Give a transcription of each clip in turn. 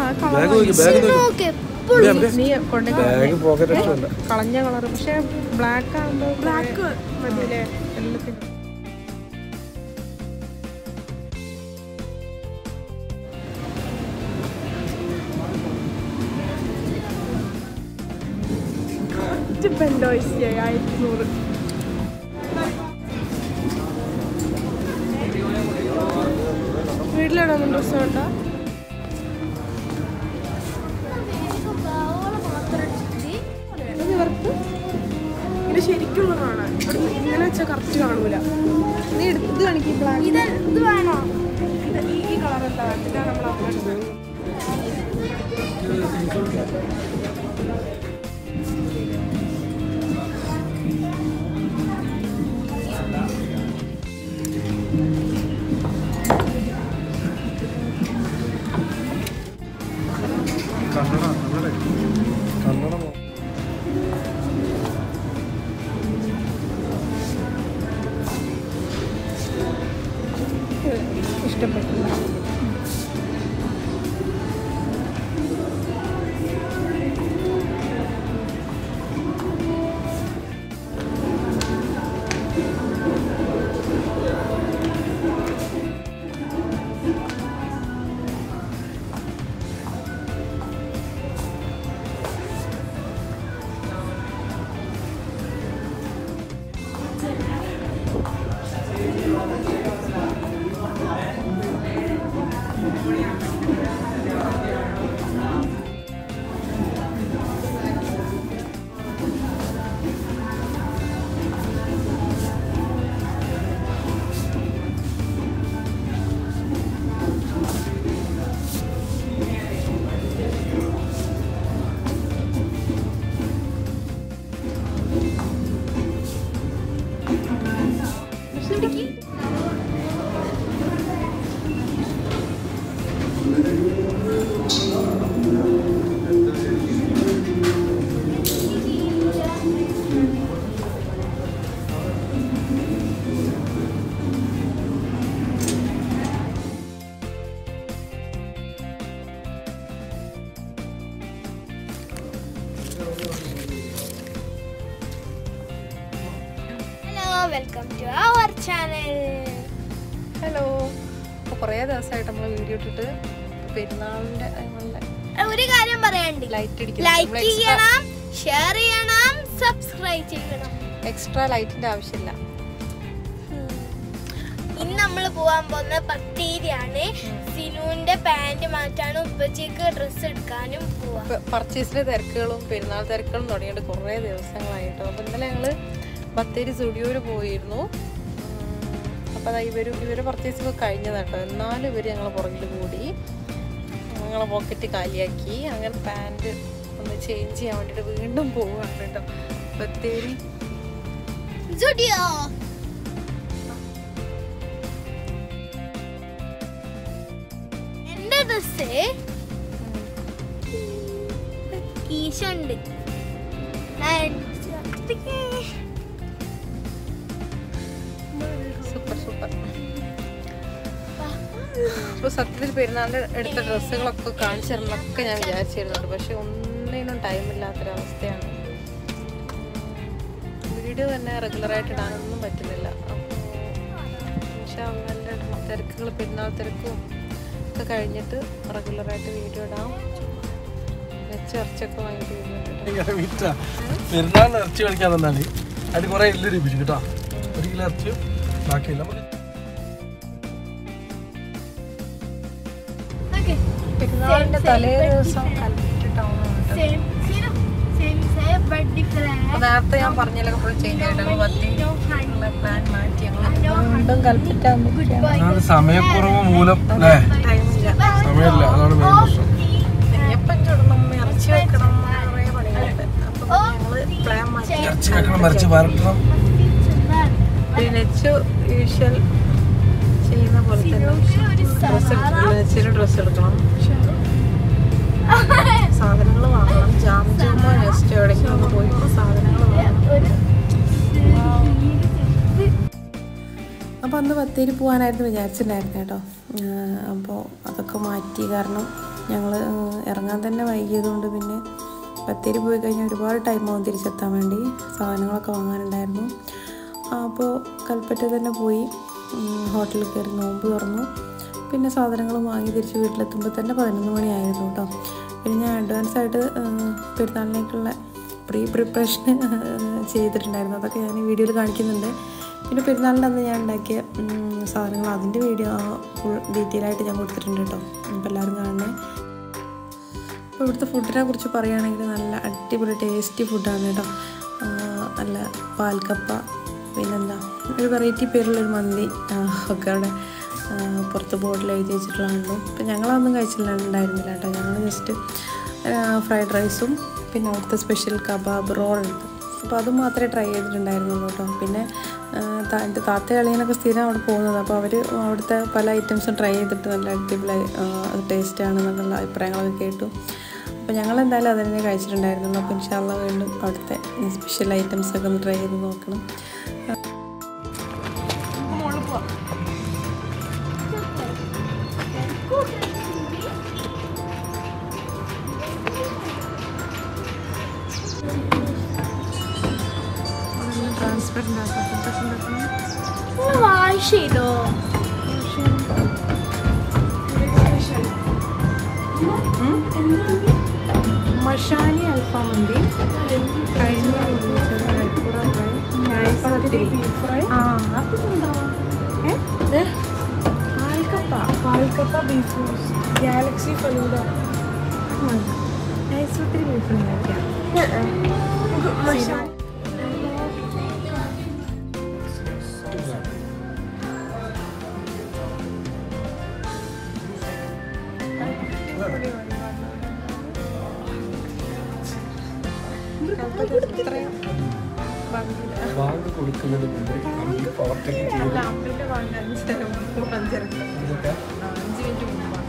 Bag നോക്കി bag നോക്കി നോക്ക് എപ്പോഴും നീ കൊണ്ടേ ബാഗ് പോക്കറ്റ് ഇഷ്ടമല്ല കളഞ്ഞ കളർ പക്ഷെ ബ്ലാക്ക് ആകുമ്പോൾ ബ്ലാക്ക് മതിയല്ലേ എല്ലാത്തിനും ബെൻഡോയ്സ് ആയിരത്തി നൂറ് വീട്ടിലിടാൻ ഡ്രസ്സ് വേണ്ട ഇത് ഇവർക്ക് ഇത് ശരിക്കുള്ളതാണ് ഇവിടെ ഇങ്ങനെ വെച്ചാൽ കറക്റ്റ് കാണൂല നീ എടുത്ത് കാണിക്കും ബ്ലാക്ക് ഇത് ഇത് വേണോ ഈ ഈ കളറല്ല ഇതാണ് നമ്മൾ അവിടെ കന്നഡ കന്നഡ കന്നഡ മോ- ഇഷ്ടപ്പെട്ടില്ല hello welcome to our channel hello അപ്പോൾ കുറേ ദിവസമായിട്ട് നമ്മൾ വീഡിയോ ഇട്ടിട്ട് പെരുന്നാളിൻ്റെ നമ്മളുടെ ഒരു കാര്യം പറയാനുണ്ട് ലൈറ്റ് ലൈക്ക് ചെയ്യണം ഷെയർ ചെയ്യണം സബ്സ്ക്രൈബ് ചെയ്യണം എക്സ്ട്രാ ലൈറ്റിൻ്റെ ആവശ്യമില്ല ഇന്ന് നമ്മൾ പോവാൻ പോകുന്ന പത്തീരിയാണ് സിനുവിന്റെ പാന്റ് മാറ്റാനും ഉപ്പച്ചയ്ക്ക് ഡ്രസ്സ് എടുക്കാനും പോവാ പർച്ചേസിലെ തിരക്കുകളും പെരുന്നാൾ തിരക്കുകളും തുടങ്ങിയിട്ട് കുറേ ദിവസങ്ങളായിട്ടോ അപ്പോൾ ഇന്നലെ ഞങ്ങൾ ബത്തേരി സ്റ്റുഡിയോയിൽ പോയിരുന്നു അപ്പോൾ അതാ ഇവർ ഇവരെ പർച്ചേസ് ഒക്കെ കഴിഞ്ഞതാട്ടോ എന്നാലും ഇവർ ഞങ്ങൾ പുറകിൽ കൂടി ഞങ്ങളെ പോക്കറ്റ് കാലിയാക്കി അങ്ങനെ പാൻറ് ഒന്ന് ചേഞ്ച് ചെയ്യാൻ വേണ്ടിയിട്ട് വീണ്ടും പോവുകയാണ് കേട്ടോ ബത്തേരി സ്റ്റുഡിയോ എന്റെ ഡ്രസ് കീശ ഉണ്ട് സൂപ്പർ സൂപ്പർ അപ്പോൾ സത്യത്തിൽ പെരുന്നാളിൻ്റെ എടുത്ത ഡ്രസ്സുകളൊക്കെ കാണിച്ചു തരണമെന്നൊക്കെ ഞാൻ വിചാരിച്ചിരുന്നുണ്ട് പക്ഷെ ഒന്നിനും ടൈമില്ലാത്തൊരവസ്ഥയാണ് വീഡിയോ തന്നെ റെഗുലറായിട്ട് ഇടാനൊന്നും പറ്റുന്നില്ല അപ്പോൾ നല്ല തിരക്കുകൾ പെരുന്നാൾ തിരക്കും ഒക്കെ കഴിഞ്ഞിട്ട് റെഗുലറായിട്ട് വീഡിയോ ഇടാം നെച്ചിറച്ചൊക്കെ വാങ്ങിയിട്ട് വരുന്നുണ്ട് കേട്ടോ. ഭയങ്കര വിറ്റാ പെരുന്നാളിന് ഇറച്ചി കളിക്കാൻ തന്നാല് അതിൽ കുറെ എല്ല് രൂപിച്ചു കേട്ടോ ഒരു കിലോ ഇറച്ചിയും ബാക്കിയില്ല നമുക്ക് പെരുന്നാളിൻ്റെ തലേ ദിവസം കൽപ്പിട്ട് ടൗണാണ് കേട്ടോ അപ്പോൾ നേരത്തെ ഞാൻ പറഞ്ഞതിലൊക്കെ ഫുൾ ചേഞ്ച് ആയിട്ട് ഞങ്ങൾ പത്തിയുള്ള പ്ലാൻ മാറ്റി ഞങ്ങൾ വീണ്ടും കൽപ്പിട്ടാകുമ്പോൾ അതാണ് സമയക്കുറവ് മൂലം അല്ലേ ടൈമില്ല സമയമില്ല അതാണ് മെയിൻ പ്രശ്നം നെയ്യപ്പം ചുടണം ഇറച്ചി വെക്കണം കുറേ പണികളുണ്ട് അപ്പം ഞങ്ങൾ പ്ലാൻ മാറ്റി ഇറച്ചി വെക്കണം മറിച്ച് വരട്ടണം ഒരു നെച്ച് യൂഷ്വൽ ചെയ്യുന്ന പോലെ തന്നെ ഡ്രസ്സ് നെച്ചിന് ഡ്രസ്സ് എടുക്കണം സാധനങ്ങൾ വാങ്ങണം ജാം ജാമോ നെക്സ്റ്റ് എവിടേക്കും ഒന്ന് പോയി സാധനങ്ങൾ വാങ്ങണം അപ്പോൾ അന്ന് ബത്തേരി പോകാനായിരുന്നു വിചാരിച്ചിട്ടുണ്ടായിരുന്നു കേട്ടോ അപ്പോൾ അതൊക്കെ മാറ്റി കാരണം ഞങ്ങൾ ഇറങ്ങാൻ തന്നെ വൈകിയതുകൊണ്ട് പിന്നെ ബത്തേരി പോയി കഴിഞ്ഞാൽ ഒരുപാട് ടൈമാവും തിരിച്ചെത്താൻ വേണ്ടി സാധനങ്ങളൊക്കെ വാങ്ങാനുണ്ടായിരുന്നു അപ്പോൾ കൽപ്പറ്റ തന്നെ പോയി ഉം, ഹോട്ടലിൽ കയറി നോമ്പ് തുറന്നു പിന്നെ സാധനങ്ങൾ വാങ്ങി തിരിച്ച് വീട്ടിലെത്തുമ്പോൾ തന്നെ പതിനൊന്ന് മണിയായിരുന്നു കേട്ടോ പിന്നെ ഞാൻ അഡ്വാൻസ് ആയിട്ട് ആ, പെരുന്നാളിലേക്കുള്ള പ്രീ പ്രിപ്പറേഷൻ ചെയ്തിട്ടുണ്ടായിരുന്നു അതൊക്കെ ഞാൻ ഈ വീഡിയോയിൽ കാണിക്കുന്നുണ്ട് പിന്നെ പെരുന്നാളിൻ്റെ അന്ന് ഞാൻ ഉണ്ടാക്കിയ ഉം, സാധനങ്ങൾ അതിൻ്റെ വീഡിയോ ഫുൾ ഡീറ്റെയിൽ ആയിട്ട് ഞാൻ കൊടുത്തിട്ടുണ്ട് കേട്ടോ അപ്പോൾ എല്ലാവരും കാണണേ അപ്പോൾ ഇവിടുത്തെ ഫുഡിനെ കുറിച്ച് പറയുകയാണെങ്കിൽ നല്ല അടിപൊളി ടേസ്റ്റി ഫുഡാണ് കേട്ടോ ആ, നല്ല പാൽക്കപ്പ പിന്നെന്താ ഒരു വെറൈറ്റി പേരുള്ളൊരു മന്തി ആ, ഒക്കെ അവിടെ ആ, പുറത്ത് ബോർഡിൽ എഴുതി വെച്ചിട്ടുള്ള കണ്ടു അപ്പം ഞങ്ങളതൊന്നും കഴിച്ചിട്ടുണ്ടായിരുന്നില്ല കേട്ടോ ഞങ്ങൾ ജസ്റ്റ് ഫ്രൈഡ് റൈസും പിന്നെ അവിടുത്തെ സ്പെഷ്യൽ കബാബ് റോൾ ഉണ്ട് അപ്പോൾ അത് മാത്രമേ ട്രൈ ചെയ്തിട്ടുണ്ടായിരുന്നുള്ളൂ കേട്ടോ പിന്നെ ആ, താ- എൻ്റെ താത്ത കളിയാനൊക്കെ സ്ഥിരം അവിടെ പോകുന്നത് അപ്പോൾ അവർ അവിടുത്തെ പല ഐറ്റംസും ട്രൈ ചെയ്തിട്ട് നല്ല അടിപൊളി ടേസ്റ്റ് ആണെന്നുള്ള അഭിപ്രായങ്ങളൊക്കെ കേട്ടു അപ്പോൾ ഞങ്ങൾ എന്തായാലും അത് തന്നെ കഴിച്ചിട്ടുണ്ടായിരുന്നുള്ളൂ അപ്പോൾ ഇൻഷാല്ല വീണ്ടും അവിടുത്തെ സ്പെഷ്യൽ ഐറ്റംസ് ഒക്കെ ഒന്ന് ട്രൈ ചെയ്ത് നോക്കണം ട്രാൻസ്പെറൻ്റ് ആക്കാം വാഷ് ചെയ്തോ മഷാലി അൽഫാം മന്തി കഴിഞ്ഞ ആ പാൽക്കപ്പ പാൽക്കപ്പ ബീഫ് റോസ്റ്റ് ഗാലക്സി ഫലൂഡ ആശുപത്രി ബീഫ് ഉണ്ടാക്കിയ ഇത്രയും ഭംഗിയില്ല ബാങ്ക് കൊടുക്കുന്നതിന് മുമ്പ് നമുക്ക് ഓവർടേക്ക് ചെയ്ത് അല്ല അമ്പിന്റെ വാങ്ങ അഞ്ച് തരം അഞ്ചരക്ക് ഇതൊക്കെ അഞ്ച് മിനിറ്റ് മുമ്പാണ്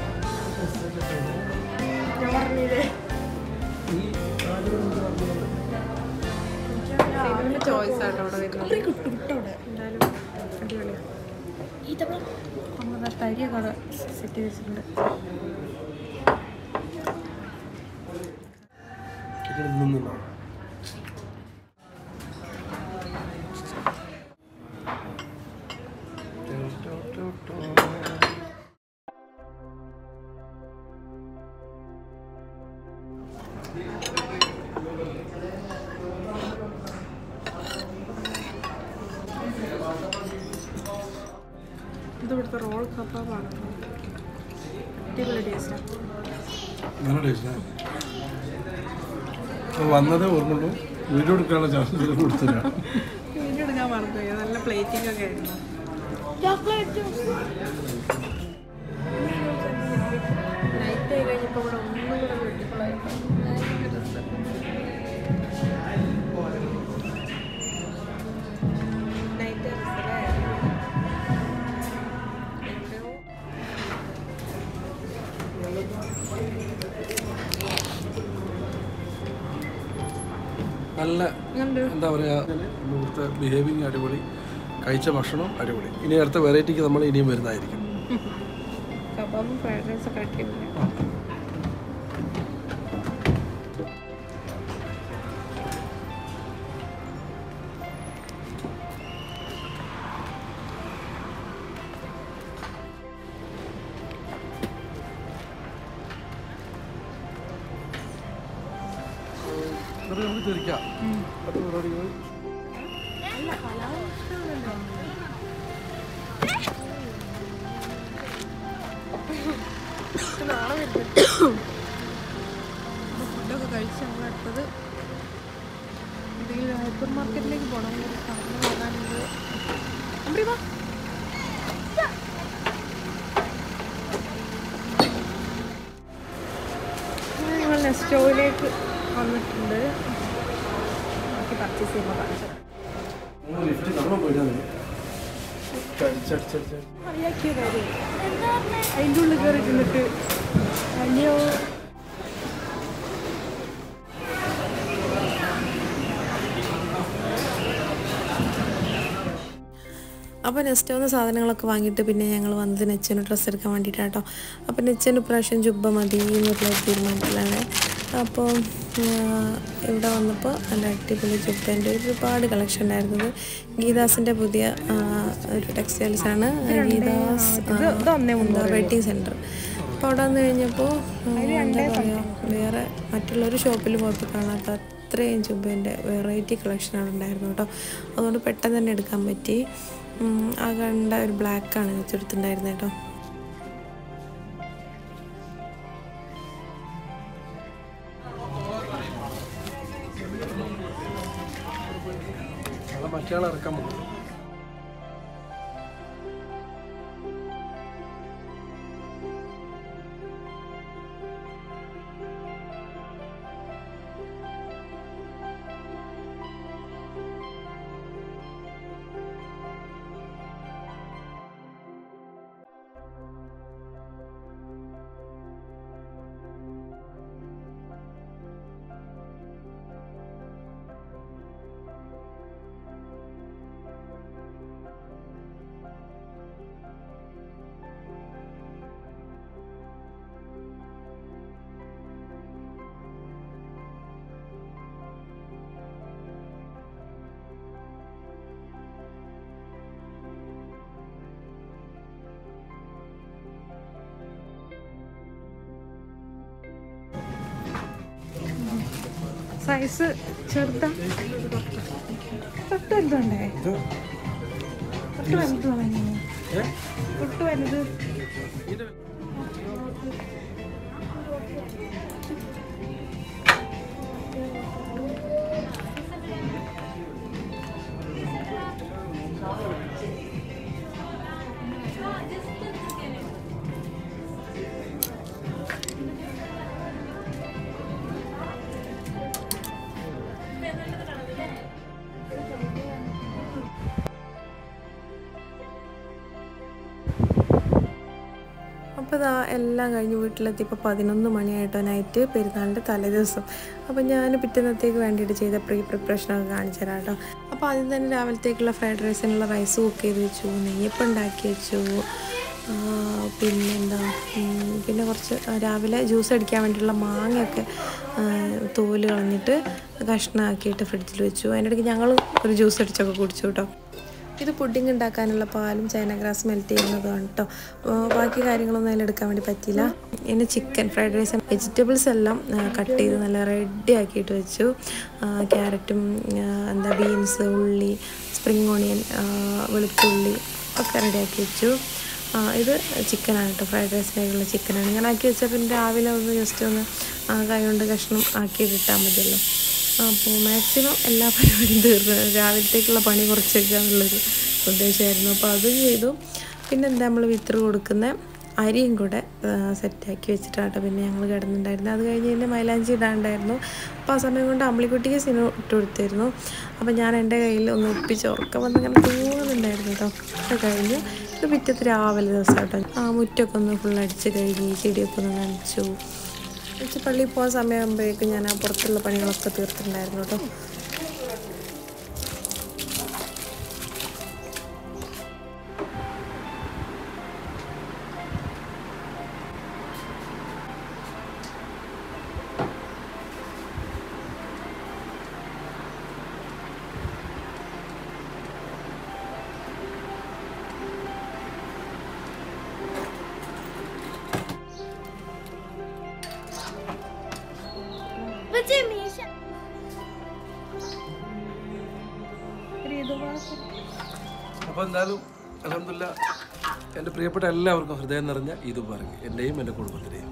ഞാൻ പറഞ്ഞില്ലേ ഈ ആദ്യം എന്ത് പറഞ്ഞത്? സിനിമ ചോയ്സ് ആട്ടോ അവിടെ വരുന്നത് കിട്ടും കിട്ടവിടെ എന്തായാലും അടിപൊളിയാണ് ഇതപ്പോ നമ്മൾ തരിയൊക്കെ അവിടെ സെറ്റ് ചെയ്ത് വെച്ചിട്ടുണ്ട് ഇവിടെ നിന്നുണ്ടോ? ഇത് ഇവിടുത്തെ റോൾ കബാബാണ് അടിപൊളി ടേസ്റ്റാണ് നല്ല ടേസ്റ്റാ അപ്പോൾ വന്നത് ഓർമ്മയുള്ളൂ വീഡിയോ എടുക്കാനുള്ള ചാൻസ് കൊടുത്തില്ല വീഡിയോ എടുക്കാൻ മറന്നുപോയി നല്ല പ്ലേറ്റിംഗ് ഒക്കെ ആയിരുന്നു ചോക്ലേറ്റ് നൈറ്റ് ആയി കഴിഞ്ഞപ്പോൾ ഇവിടെ ഒന്നും കൂടെ ബ്യൂട്ടിഫുൾ ആയിരുന്നു ഭയങ്കര രസം നൈറ്റ് രസമല്ലേ എവിടെയോ നല്ല ഉണ്ട് എന്താ പറയുക ഇവിടുത്തെ ബിഹേവിങ് അടിപൊളി കഴിച്ച ഭക്ഷണം അടിപൊളി ഇനി അടുത്ത വെറൈറ്റിക്ക് നമ്മൾ ഇനിയും വരുന്നതായിരിക്കും കബാബും ഫ്രൈഡ് റൈസൊക്കെ അടിപൊളിയാണ് എന്നിട്ട് നമുക്ക് തിരിക്കാം അടുത്ത പരിപാടികൾ നാളെ വരുന്നുണ്ട് ഫുഡൊക്കെ കഴിച്ച് നമ്മൾ അടുത്തത് എന്തെങ്കിലും ഹൈപ്പർ മാർക്കറ്റിലേക്ക് പോകണം ഒരു സാധനം വാങ്ങാനുണ്ട് അമ്പടി വാ അങ്ങനെ ഞങ്ങൾ നെസ്റ്റോയിലേക്ക് വന്നിട്ടുണ്ട് ബാക്കി പർച്ചേസ് ചെയ്യുമ്പോൾ കാണിച്ചു തരാം ലിഫ്റ്റ് നമ്മൾ പോയിട്ടാണ് അടിച്ചടിച്ചടിച്ച് അറിയാക്കിയ കാര്യം അതിൻ്റെ ഉള്ളിൽ കയറി ഇരുന്നിട്ട് അയ്യോ അപ്പോൾ നെക്സ്റ്റ് വന്ന സാധനങ്ങളൊക്കെ വാങ്ങിയിട്ട് പിന്നെ ഞങ്ങൾ വന്നത് നെച്ചന് ഡ്രസ്സ് എടുക്കാൻ വേണ്ടിയിട്ടാട്ടോ അപ്പോൾ നെച്ചന് ഇപ്രാവശ്യം ജുബ്ബ മതി എന്നുള്ള തീരുമാനത്തിലാണ് അപ്പോൾ ഇവിടെ വന്നപ്പോൾ നല്ല അടിപൊളി ജുബ്ബേൻ്റെ ഒരുപാട് കളക്ഷൻ ഉണ്ടായിരുന്നത് ഗീതാസിൻ്റെ പുതിയ ആ, ഒരു ടെക്സ്റ്റൈൽസ് ആണ് ഗീതാസ് വെഡിങ് സെൻറ്റർ അപ്പോൾ അവിടെ വന്നു കഴിഞ്ഞപ്പോൾ എന്താ പറയുക വേറെ മറ്റുള്ളൊരു ഷോപ്പിൽ പോയപ്പോൾ കാണാത്ത അത്രയും ചുബേൻ്റെ വെറൈറ്റി കളക്ഷനാണ് ഉണ്ടായിരുന്നു കേട്ടോ അതുകൊണ്ട് പെട്ടെന്ന് തന്നെ എടുക്കാൻ പറ്റി ഉം, ആ കണ്ട ഒരു ബ്ലാക്കാണ് വെച്ചെടുത്തിട്ടുണ്ടായിരുന്നത് കേട്ടോ നാളെ മറ്റേ ഇറക്കാൻ പോകും സൈസ് ചെറുതാ തൊട്ട് വലുതുണ്ടേ തൊട്ട് വലുത് തൊട്ട് വലുത് അപ്പോൾ ഇതാ എല്ലാം കഴിഞ്ഞ് വീട്ടിലെത്തിയപ്പോൾ പതിനൊന്ന് മണിയായിട്ടോ നൈറ്റ് പെരുന്നാളിൻ്റെ തലേദിവസം അപ്പോൾ ഞാൻ പിറ്റേന്നത്തേക്ക് വേണ്ടിയിട്ട് ചെയ്ത പ്രീ പ്രിപ്പറേഷനൊക്കെ കാണിച്ചു തരാം കേട്ടോ അപ്പോൾ ആദ്യം തന്നെ രാവിലത്തേക്കുള്ള ഫ്രൈഡ് റൈസിനുള്ള റൈസ് കുക്ക് ചെയ്ത് വെച്ചു നെയ്യപ്പം ഉണ്ടാക്കി വെച്ചു ആ, പിന്നെന്താ ഉം, പിന്നെ കുറച്ച് രാവിലെ ജ്യൂസ് അടിക്കാൻ വേണ്ടിയിട്ടുള്ള മാങ്ങയൊക്കെ ആ, തോല് കളഞ്ഞിട്ട് കഷ്ണമാക്കിയിട്ട് ഫ്രിഡ്ജിൽ വെച്ചു അതിൻ്റെ ഇടയ്ക്ക് ഞങ്ങൾ ഒരു ജ്യൂസ് അടിച്ചൊക്കെ കുടിച്ചു കേട്ടോ ഇത് പുഡിംഗ് ഉണ്ടാക്കാനുള്ള പാലും ചൈന ഗ്രാസ് മെൽറ്റ് ചെയ്യുന്നതാണ് കേട്ടോ ബാക്കി കാര്യങ്ങളൊന്നും അതിലെടുക്കാൻ വേണ്ടി പറ്റിയില്ല ഇനി ചിക്കൻ ഫ്രൈഡ് റൈസ് വെജിറ്റബിൾസ് എല്ലാം കട്ട് ചെയ്ത് നല്ല റെഡി ആക്കിയിട്ട് വെച്ചു ക്യാരറ്റും എന്താ ബീൻസ് ഉള്ളി സ്പ്രിങ് ഓണിയൻ വെളുത്തുള്ളി ഒക്കെ റെഡിയാക്കി വെച്ചു ആ, ഇത് ചിക്കനാണ് കേട്ടോ ഫ്രൈഡ് റൈസിനായിട്ടുള്ള ചിക്കനാണ് ഞാൻ ആക്കി വെച്ചാൽ പിന്നെ രാവിലെ ഒന്ന് ജസ്റ്റ് ഒന്ന് ആ, കൈ കൊണ്ട് കഷ്ണം ആക്കിയിട്ടിട്ടാൽ മതിയല്ലോ അപ്പോൾ മാക്സിമം എല്ലാ പരിപാടിയും തീർന്നു രാവിലത്തേക്കുള്ള പണി കുറച്ചേക്കുക എന്നുള്ളൊരു ഉദ്ദേശമായിരുന്നു അപ്പോൾ അതും ചെയ്തു പിന്നെ എന്താ നമ്മൾ വിത്തറ് കൊടുക്കുന്ന അരിയും കൂടെ സെറ്റാക്കി വെച്ചിട്ടാട്ടോ പിന്നെ ഞങ്ങൾ കിടന്നിട്ടുണ്ടായിരുന്നു അത് കഴിഞ്ഞ് പിന്നെ മൈലാഞ്ചി ഇടാണ്ടായിരുന്നു അപ്പോൾ ആ സമയം കൊണ്ട് അമ്പിളിക്കുട്ടിക്ക് സിനിമ ഇട്ട് കൊടുത്തിരുന്നു അപ്പോൾ ഞാൻ എൻ്റെ കയ്യിൽ ഒന്ന് ഒപ്പിച്ച് ഉറക്കം വന്ന് ഇങ്ങനെ തൂങ്ങുന്നുണ്ടായിരുന്നു കേട്ടോ അത് കഴിഞ്ഞു ഇത് പിറ്റത്തെ രാവിലെ ദിവസം കേട്ടോ ആ മുറ്റൊക്കെ ഒന്ന് ഫുൾ അടിച്ച് കഴുകി ചെടിയൊക്കെ ഒന്ന് നനച്ചു ഉച്ച പള്ളിയിൽ പോകാൻ സമയമാകുമ്പോഴേക്കും ഞാൻ ആ പുറത്തുള്ള പണികളൊക്കെ തീർത്തിട്ടുണ്ടായിരുന്നു കേട്ടോ പക്ഷേ മീശ അപ്പോൾ എന്തായാലും അലഹമില്ല എൻ്റെ പ്രിയപ്പെട്ട എല്ലാവർക്കും ഹൃദയം നിറഞ്ഞ ഇത് പറഞ്ഞു എൻ്റെയും എൻ്റെ കുടുംബത്തിൻ്റെയും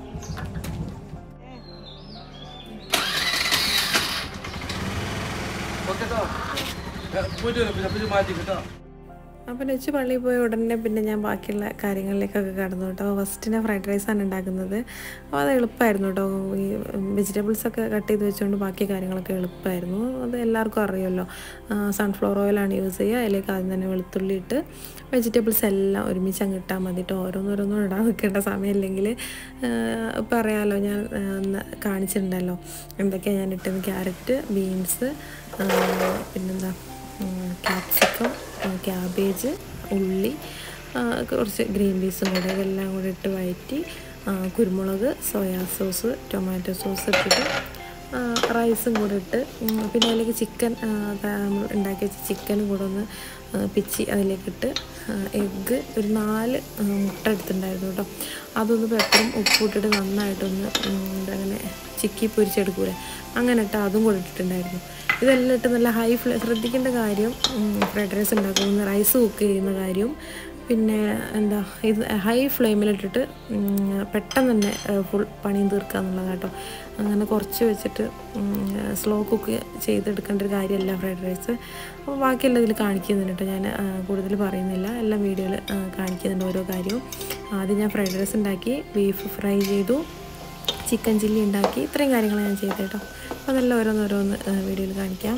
ഓക്കെ കേട്ടോ പോയിട്ട് വരാം പിന്നെ പിന്നെ മാറ്റി കേട്ടോ അപ്പം നെച്ച് പള്ളിയിൽ പോയ ഉടനെ പിന്നെ ഞാൻ ബാക്കിയുള്ള കാര്യങ്ങളിലേക്കൊക്കെ കടന്നു കേട്ടോ ഫസ്റ്റിനെ ഫ്രൈഡ് റൈസാണ് ഉണ്ടാക്കുന്നത് അപ്പോൾ അത് എളുപ്പമായിരുന്നു കേട്ടോ ഈ വെജിറ്റബിൾസ് ഒക്കെ കട്ട് ചെയ്ത് വെച്ചുകൊണ്ട് ബാക്കി കാര്യങ്ങളൊക്കെ എളുപ്പമായിരുന്നു അത് എല്ലാവർക്കും അറിയുമല്ലോ സൺഫ്ലവർ ഓയിലാണ് യൂസ് ചെയ്യുക അതിലേക്ക് ആദ്യം തന്നെ വെളുത്തുള്ളി ഇട്ട് വെജിറ്റബിൾസ് എല്ലാം ഒരുമിച്ച് അങ്ങ് ഇട്ടാൽ മതി കേട്ടോ ഓരോന്നോരോന്നും ഇടാൻ നിൽക്കേണ്ട സമയമില്ലെങ്കിൽ ഇപ്പം അറിയാമല്ലോ ഞാൻ ആ, ഒന്ന് കാണിച്ചിട്ടുണ്ടല്ലോ എന്തൊക്കെയാണ് ഞാൻ ഇട്ടത് ക്യാരറ്റ് ബീൻസ് പിന്നെന്താ ക്യാപ്സിക്കം ക്യാബേജ് ഉള്ളി ആ, കുറച്ച് ഗ്രീൻ പീസും കൂടെ ഇതെല്ലാം കൂടെ ഇട്ട് വഴറ്റി ആ, കുരുമുളക് സോയാ സോസ് ടൊമാറ്റോ സോസ് ഇട്ടിട്ട് ആ, റൈസും കൂടെ ഇട്ട് ഉം, പിന്നെ അതിലേക്ക് ചിക്കൻ ആ, ദാ നമ്മൾ ഉണ്ടാക്കി വെച്ച ചിക്കനും കൂടെ ഒന്ന് ആ, പിച്ചി അതിലേക്കിട്ട് എഗ്ഗ് ഒരു നാല് ആ, മുട്ട എടുത്തിട്ടുണ്ടായിരുന്നു കേട്ടോ അതൊന്ന് പെപ്പറും ഉപ്പും ഇട്ടിട്ട് നന്നായിട്ടൊന്ന് ഉം, എന്താ അങ്ങനെ ചിക്കി പൊരിച്ചെടുക്കൂലെ അങ്ങനെ ഇട്ട് അതും കൂടെ ഇട്ടിട്ടുണ്ടായിരുന്നു ഇതെല്ലാം ഇട്ട് നല്ല ഹൈ ഫ്ലേ ശ്രദ്ധിക്കേണ്ട കാര്യം ഫ്രൈഡ് റൈസ് ഉണ്ടാക്കുന്ന റൈസ് കുക്ക് ചെയ്യുന്ന കാര്യം പിന്നെ എന്താ ഇത് ഹൈ ഫ്ലെയിമിലിട്ടിട്ട് ഉം, പെട്ടെന്ന് തന്നെ ഫുൾ പണിയും തീർക്കുക എന്നുള്ളത് കേട്ടോ അങ്ങനെ കുറച്ച് വെച്ചിട്ട് സ്ലോ കുക്ക് ചെയ്തെടുക്കേണ്ട ഒരു കാര്യമല്ല ഫ്രൈഡ് റൈസ് അപ്പോൾ ബാക്കിയെല്ലാം ഇതിൽ കാണിക്കുന്നുണ്ട് കേട്ടോ ഞാൻ കൂടുതൽ പറയുന്നില്ല എല്ലാം വീഡിയോയിൽ കാണിക്കുന്നുണ്ട് ഓരോ കാര്യവും ആദ്യം ഞാൻ ഫ്രൈഡ് റൈസ് ഉണ്ടാക്കി ബീഫ് ഫ്രൈ ചെയ്തു ചിക്കൻ ചില്ലി ഉണ്ടാക്കി ഇത്രയും കാര്യങ്ങൾ ഞാൻ ചെയ്തു കേട്ടോ അപ്പോൾ അതെല്ലാം ഓരോന്നോരോന്ന് വീഡിയോയിൽ കാണിക്കാം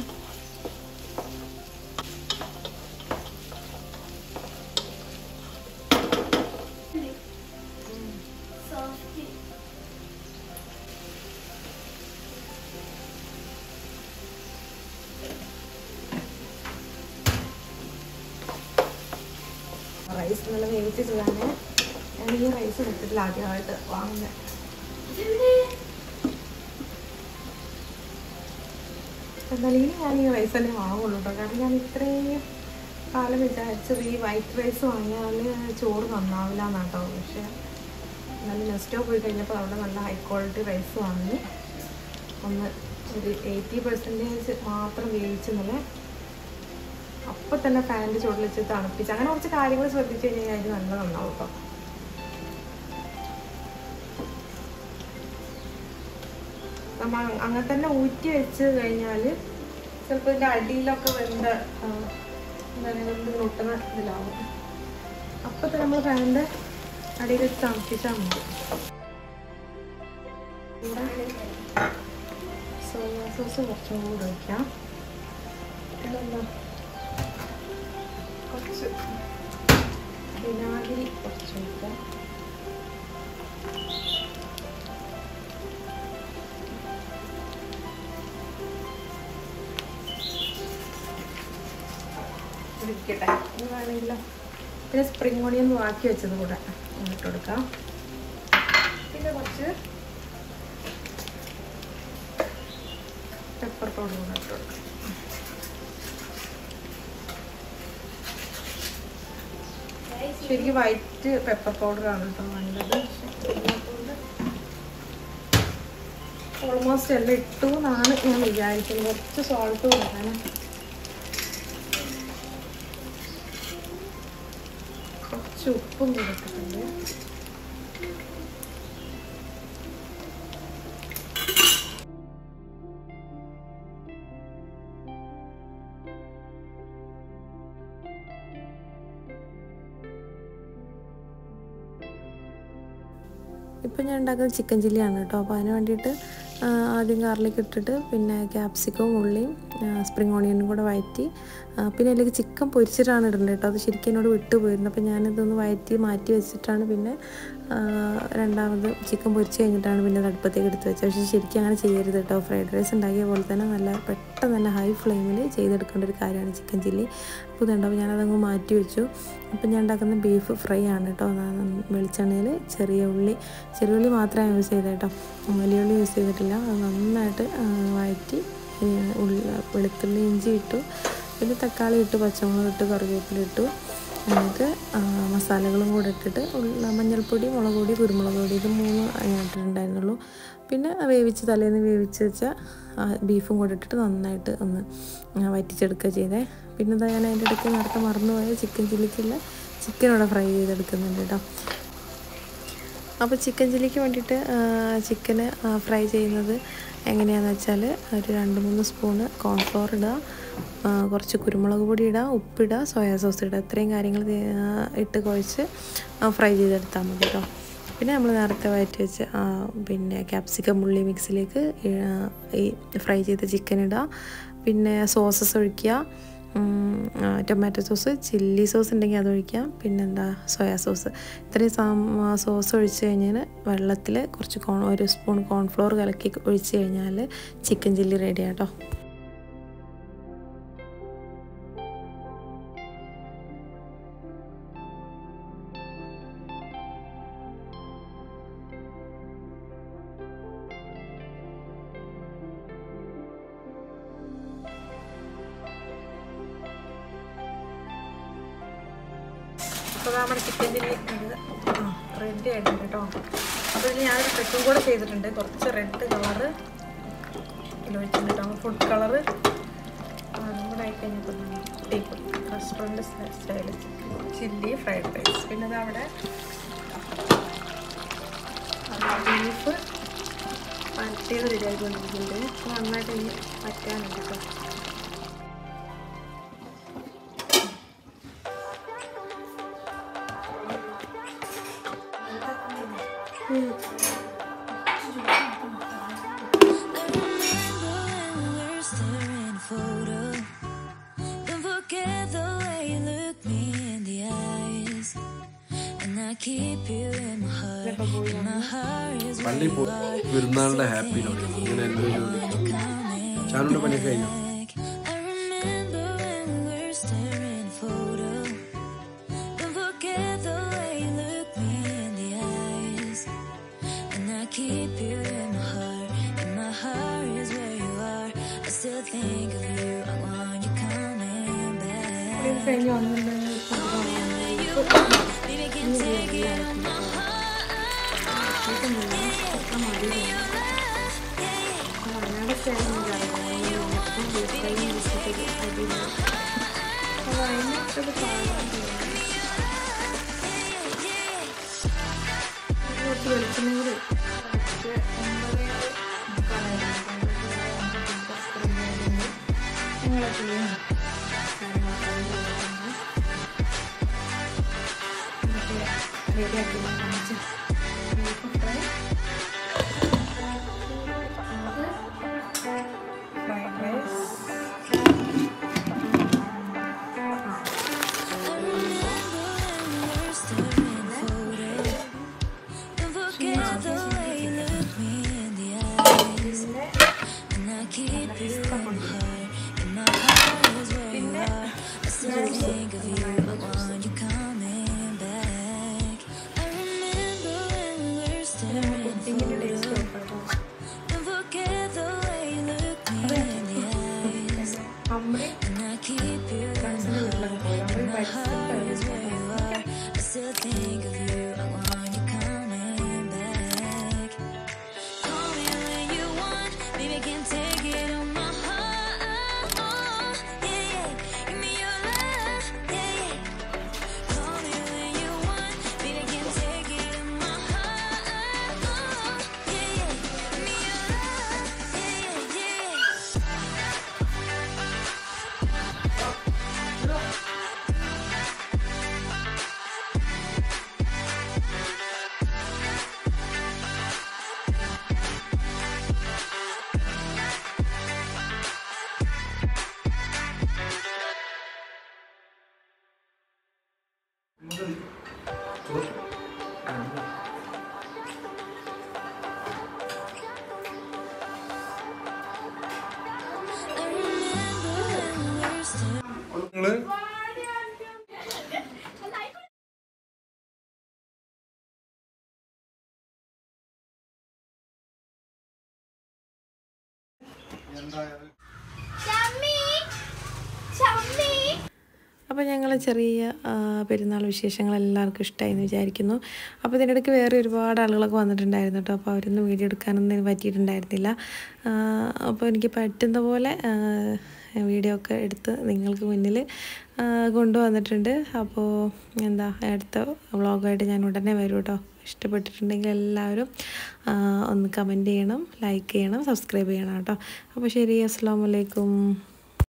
സോഫ്റ്റ് റൈസ് നല്ല വേവിച്ചിട്ടുള്ളതാണ് ഞാൻ ഈ റൈസ് എടുത്തിട്ടില്ല ആദ്യമായിട്ട് വാങ്ങുന്നത് എന്തായാലും ഇനി ഞാൻ ഈ റൈസ് തന്നെ വാങ്ങുള്ളൂ കേട്ടോ കാരണം ഞാൻ ഇത്രയും കാലം വിചാരിച്ചത് ഈ വൈറ്റ് റൈസ് വാങ്ങിയാൽ ചോറ് നന്നാവില്ല എന്നാട്ടോ പക്ഷെ നല്ല നെസ്റ്റോ പോയി കഴിഞ്ഞപ്പോൾ അവിടെ നല്ല ഹൈ ക്വാളിറ്റി റൈസ് വാങ്ങി ഒന്ന് ഒരു എയ്റ്റി പെർസെൻറ്റേജ് മാത്രം വേവിച്ച് നല്ല അപ്പം തന്നെ ഫാനിൻ്റെ ചുവട്ടിൽ വെച്ച് തണുപ്പിച്ച് അങ്ങനെ കുറച്ച് കാര്യങ്ങൾ ശ്രദ്ധിച്ചു കഴിഞ്ഞാൽ അതിന് നല്ല നന്നാവും കേട്ടോ നമ്മൾ അങ്ങനെ തന്നെ ഊറ്റി വെച്ച് കഴിഞ്ഞാൽ ചിലപ്പോൾ ഇതിൻ്റെ അടിയിലൊക്കെ വെന്ത ആ, എന്താണ് വെന്ത് മുട്ടുന്ന ഇതിലാവും അപ്പം തന്നെ നമ്മൾ ഫാനിൻ്റെ അടിയിൽ വെച്ച് തണുപ്പിച്ചാൽ മതി സോയാ സോസ് കുറച്ചും കൂടി ഒഴിക്കാം പിന്നെന്താ കുറച്ച് വിനാഗിരി കുറച്ച് ഒഴിക്കാം ഇരിക്കട്ടെ ഇനി വേണമെങ്കിലോ പിന്നെ സ്പ്രിംഗ് ഓണിയൻ ബാക്കി വെച്ചത് കൂടെ ഇട്ട് കൊടുക്കാം പിന്നെ കുറച്ച് പെപ്പർ പൗഡർ കൂടെ ഇട്ട് കൊടുക്കാം ശരിക്കും വൈറ്റ് പെപ്പർ പൗഡറാണ് കേട്ടോ വേണ്ടത് ഓൾമോസ്റ്റ് എല്ലാം ഇട്ടു എന്നാണ് ഞാൻ വിചാരിക്കുന്നത് കുറച്ച് സോൾട്ട് കൊടുക്കാൻ കുറച്ച് ഉപ്പും കൊടുത്തിട്ടുണ്ട് ഇപ്പം ഞാൻ ഉണ്ടാക്കുന്നത് ചിക്കൻ ചില്ലിയാണ് കേട്ടോ അപ്പോൾ അതിന് വേണ്ടിയിട്ട് ആ, ആദ്യം കാറിലേക്ക് ഇട്ടിട്ട് പിന്നെ ക്യാപ്സിക്കവും ഉള്ളിയും സ്പ്രിംഗ് ഓണിയനും കൂടെ വഴറ്റി ആ, പിന്നെ അതിലേക്ക് ചിക്കൻ പൊരിച്ചിട്ടാണ് ഇടേണ്ടത് കേട്ടോ അത് ശരിക്കും എന്നോട് വിട്ടു പോയിരുന്നു അപ്പോൾ ഞാനിതൊന്ന് വഴറ്റി മാറ്റി വെച്ചിട്ടാണ് പിന്നെ ആ, രണ്ടാമത് ചിക്കൻ പൊരിച്ച് കഴിഞ്ഞിട്ടാണ് പിന്നെ അത് അടുപ്പത്തേക്ക് എടുത്ത് വെച്ചത് പക്ഷേ ശരിക്കും അങ്ങനെ ചെയ്യരുത് കേട്ടോ ഫ്രൈഡ് റൈസ് ഉണ്ടാക്കിയ പോലെ തന്നെ നല്ല പെട്ടെന്ന് തന്നെ ഹൈ ഫ്ലെയിമിൽ ചെയ്തെടുക്കേണ്ട ഒരു കാര്യമാണ് ചിക്കൻ ചില്ലി അപ്പോൾ ഇതുണ്ടാവും ഞാനതങ്ങ് മാറ്റി വെച്ചു അപ്പം ഞാൻ ഉണ്ടാക്കുന്ന ബീഫ് ഫ്രൈ ആണ് കേട്ടോ വെളിച്ചെണ്ണയിൽ ചെറിയ ഉള്ളി ചെറിയ ഉള്ളി മാത്രമേ യൂസ് ചെയ്തത് കേട്ടോ വലിയ ഉള്ളി യൂസ് ചെയ്തിട്ടില്ല അത് നന്നായിട്ട് ആ, വഴറ്റി ഈ ഉള്ളി വെളുത്തുള്ളി ഇഞ്ചി ഇട്ടു പിന്നെ തക്കാളി ഇട്ട് പച്ചമുളക് ഇട്ട് കറിവേപ്പില ഇട്ടു എന്നിട്ട് ആ, മസാലകളും കൂടെ ഇട്ടിട്ട് ഉള്ള മഞ്ഞൾപ്പൊടി മുളക് പൊടി കുരുമുളക് പൊടി ഇത് മൂന്ന് ഞാൻ ഇട്ടിട്ടുണ്ടായിരുന്നുള്ളൂ പിന്നെ വേവിച്ച് തലേന്ന് വേവിച്ച് വെച്ച ആ, ബീഫും കൂടെ ഇട്ടിട്ട് നന്നായിട്ട് ഒന്ന് ആ, വറ്റിച്ചെടുക്കുക ചെയ്തേ പിന്നെ ഇതാ ഞാൻ അതിൻ്റെ ഇടയ്ക്ക് നേരത്തെ മറന്നുപോയ ചിക്കൻ ചില്ലിക്കുള്ള ചിക്കൻ ഇവിടെ ഫ്രൈ ചെയ്തെടുക്കുന്നുണ്ട് കേട്ടോ അപ്പോൾ ചിക്കൻ ചില്ലിക്ക് വേണ്ടിയിട്ട് ചിക്കന് ഫ്രൈ ചെയ്യുന്നത് എങ്ങനെയാണെന്ന് വെച്ചാൽ ഒരു രണ്ട് മൂന്ന് സ്പൂണ് കോൺഫ്ലോർ ഇടുക ആ, കുറച്ച് കുരുമുളക് പൊടി ഇടുക ഉപ്പിടുക സോയാ സോസ് ഇടുക ഇത്രയും കാര്യങ്ങൾ ദേ- ആ, ഇട്ട് കുഴച്ച് ഫ്രൈ ചെയ്തെടുത്താൽ മതി കേട്ടോ പിന്നെ നമ്മൾ നേരത്തെ വഴറ്റി വെച്ച് ആ, പിന്നെ ക്യാപ്സിക്കം ഉള്ളി മിക്സിലേക്ക് ഈ- ഈ ഫ്രൈ ചെയ്ത ചിക്കൻ ഇടുക പിന്നെ സോസസ് ഒഴിക്കുക ടൊമാറ്റോ സോസ് ചില്ലി സോസ് ഉണ്ടെങ്കിൽ അത് ഒഴിക്കാം പിന്നെന്താ സോയാ സോസ് ഇത്രയും സാം സോസ് ഒഴിച്ച് കഴിഞ്ഞാൽ വെള്ളത്തിൽ കുറച്ച് കോൺ ഒരു സ്പൂൺ കോൺഫ്ലോർ കലക്കി ഒഴിച്ച് കഴിഞ്ഞാൽ ചിക്കൻ ചില്ലി റെഡി ആട്ടോ അപ്പോൾ നമ്മുടെ ചിക്കൻ ചില്ലി റെഡി ആയിട്ടുണ്ട് കേട്ടോ അപ്പോൾ ഇതിൽ ഞാനൊരു ട്രിക്കും കൂടെ ചെയ്തിട്ടുണ്ട് കുറച്ച് റെഡ് കളറ് ഒഴിച്ചിട്ടുണ്ട് കേട്ടോ ഫുഡ് കളറ് അതും കൂടെ ആയിക്കഴിഞ്ഞപ്പോൾ ടീപ്പ് restaurant style chilli fried rice പിന്നെ ഇത് അവിടെ ബീഫ് പറ്റിയത് റെഡിയായിക്കൊണ്ടിരിക്കുന്നുണ്ട് നന്നായിട്ട് ഇനി പറ്റാനുണ്ട് കേട്ടോ we're staring a photo. Don't forget the way you look me in the eyes. And I keep you in my heart. And my heart is where പള്ളിയിൽ you പോയി are. പെരുന്നാളിന്റെ ഹാപ്പിയിലൂടെ ഇങ്ങനെ എൻജോയ് ചെയ്തു ചാനുവിന്റെ പണിയൊക്കെ കഴിഞ്ഞു I remember when we were staring a photo. Don't forget the way you look me in the eyes. And I keep you in my heart. And my heart is where you are. I still think of you. I want you coming back. ഇത് കഴിഞ്ഞ് വന്നിട്ട് Baby, can't take it on my heart. Wayanad style അപ്പോൾ അതിനകത്തത് കുറച്ച് വെളിച്ചെണ്ണ കൂടി കുറച്ച് ഒമ്പത് നിങ്ങളെ ചെയ്യാം റെഡിയാക്കി കാണിച്ചു beef fry fried rice Don't forget the way you look me in the eyes. And I keep you in my heart. And my heart is where you are. I still think of you. I want you coming back. I remember when we were staring photo. Don't forget the way you look me in the eyes. അമ്രി And I keep you in my heart. And my heart is where you are. I still think of you. I want you coming back. Call me when you want. Baby, can't take it on my heart. Oh, yeah, yeah. Give me your love. Yeah, yeah. Call me when you want. Baby, can't take it on my heart. Oh, yeah, yeah. Give me your love. Yeah, yeah, yeah. I remember when we were still. നിങ്ങള് ചമ്മി ചമ്മി അപ്പോൾ ഞങ്ങൾ ചെറിയ ആ, പെരുന്നാൾ വിശേഷങ്ങൾ എല്ലാവർക്കും ഇഷ്ടമായി എന്ന് വിചാരിക്കുന്നു അപ്പോൾ ഇതിനിടയ്ക്ക് വേറെ ഒരുപാട് ആളുകളൊക്കെ വന്നിട്ടുണ്ടായിരുന്നു കേട്ടോ അപ്പോൾ അവരൊന്നും വീഡിയോ എടുക്കാനൊന്നും പറ്റിയിട്ടുണ്ടായിരുന്നില്ല ആ, അപ്പോൾ എനിക്ക് പറ്റുന്ന പോലെ ആ, വീഡിയോ ഒക്കെ എടുത്ത് നിങ്ങൾക്ക് മുന്നിൽ ആ, കൊണ്ടുവന്നിട്ടുണ്ട് അപ്പോൾ എന്താ അടുത്ത വ്ളോഗായിട്ട് ഞാൻ ഉടനെ വരും കേട്ടോ ഇഷ്ടപ്പെട്ടിട്ടുണ്ടെങ്കിൽ എല്ലാവരും ആ, ഒന്ന് കമൻറ്റ് ചെയ്യണം ലൈക്ക് ചെയ്യണം സബ്സ്ക്രൈബ് ചെയ്യണം കേട്ടോ അപ്പോൾ ശരി അസ്സാം വലൈക്കും